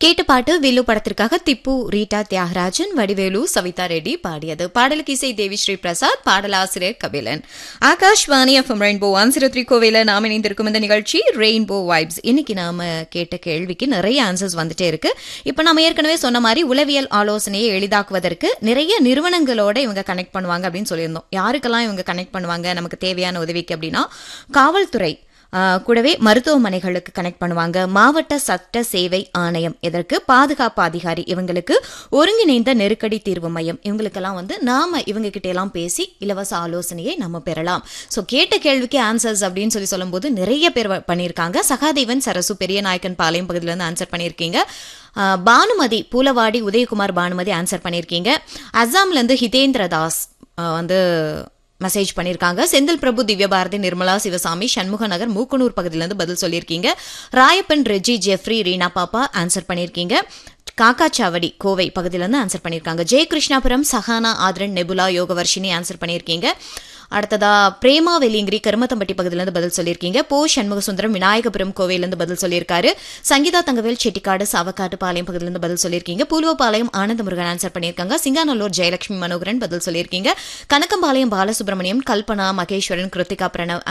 கேட்ட பாட்டு வில்லு படத்திற்காக திப்பு ரீட்டா தியாகராஜன் வடிவேலு சவிதா ரெட்டி பாடியது பாடலுக்கு இசை தேவி ஸ்ரீ பிரசாத் பாடலாசிரியர் Kabilan Akashvani FM Rainbow one zero three கோவையில் நாம் இணைந்திருக்கும் இந்த நிகழ்ச்சி ரெயின்போ வைப்ஸ் இன்னைக்கு நாம கேட்ட கேள்விக்கு நிறைய ஆன்சர்ஸ் வந்துட்டே இருக்கு இப்போ நம்ம ஏற்கனவே சொன்ன மாதிரி உளவியல் ஆலோசனையை எளிதாக்குவதற்கு நிறைய நிறுவனங்களோட இவங்க கனெக்ட் பண்ணுவாங்க அப்படின்னு சொல்லியிருந்தோம் யாருக்கெல்லாம் இவங்க கனெக்ட் பண்ணுவாங்க நமக்கு தேவையான உதவிக்கு அப்படின்னா காவல்துறை ஆஹ் கூடவே மருத்துவமனைகளுக்கு கனெக்ட் பண்ணுவாங்க மாவட்ட சட்ட சேவை ஆணையம் இதற்கு பாதுகாப்பு அதிகாரி இவங்களுக்கு ஒருங்கிணைந்த நெருக்கடி தீர்வு மையம் இவங்களுக்கெல்லாம் வந்து நாம இவங்க கிட்ட எல்லாம் பேசி இலவச ஆலோசனையை நம்ம பெறலாம் ஸோ கேட்ட கேள்விக்கு ஆன்சர்ஸ் அப்படின்னு சொல்லி சொல்லும்போது நிறைய பேர் வ- பண்ணியிருக்காங்க சகாதேவன் சரசு பெரிய நாயக்கன் பாளையம் பகுதியில இருந்து ஆன்சர் பண்ணியிருக்கீங்க ஆஹ் பானுமதி பூலவாடி உதயகுமார் பானுமதி ஆன்சர் பண்ணியிருக்கீங்க அஸ்ஸாம்ல இருந்து ஹிதேந்திர தாஸ் ஆஹ் வந்து மெசேஜ் பண்ணியிருக்காங்க செந்தில் பிரபு திவ்யபாரதி நிர்மலா சிவசாமி சண்முக நகர் மூக்கனூர் பகுதியிலேருந்து பதில் சொல்லியிருக்கீங்க ராயப்பன் ரெஜி ஜெஃப்ரி ரீனா பாப்பா ஆன்சர் பண்ணியிருக்கீங்க காக்காச்சாவடி கோவை பகுதியிலேருந்து ஆன்சர் பண்ணியிருக்காங்க ஜெய கிருஷ்ணாபுரம் சஹானா ஆத்ரன் நெபுலா யோகவர்ஷினி ஆன்சர் பண்ணியிருக்கீங்க அடுத்ததா பிரேமா வெலிங்கிரி கருமத்தம்பட்டி பகுதியிலேருந்து பதில் சொல்லியிருக்கீங்க போ சண்முக சுந்தரம் விநாயகபுரம் கோவையிலேருந்து பதில் சொல்லியிருக்காரு சங்கீதா தங்கவேல் செட்டிக்காடு சாவக்காட்டு பாளையம் பகுதியிலேருந்து பதில் சொல்லியிருக்கீங்க பூல்வபாளையம் ஆனந்த முருகன் ஆன்சர் பண்ணியிருக்காங்க சிங்காநல்லூர் ஜெயலட்சுமி மனோகரன் பதில் சொல்லியிருக்கீங்க கனக்கம்பாளையம் பாலசுப்ரமணியம் கல்பனா மகேஸ்வரன் கிருத்திகா பிரணவ்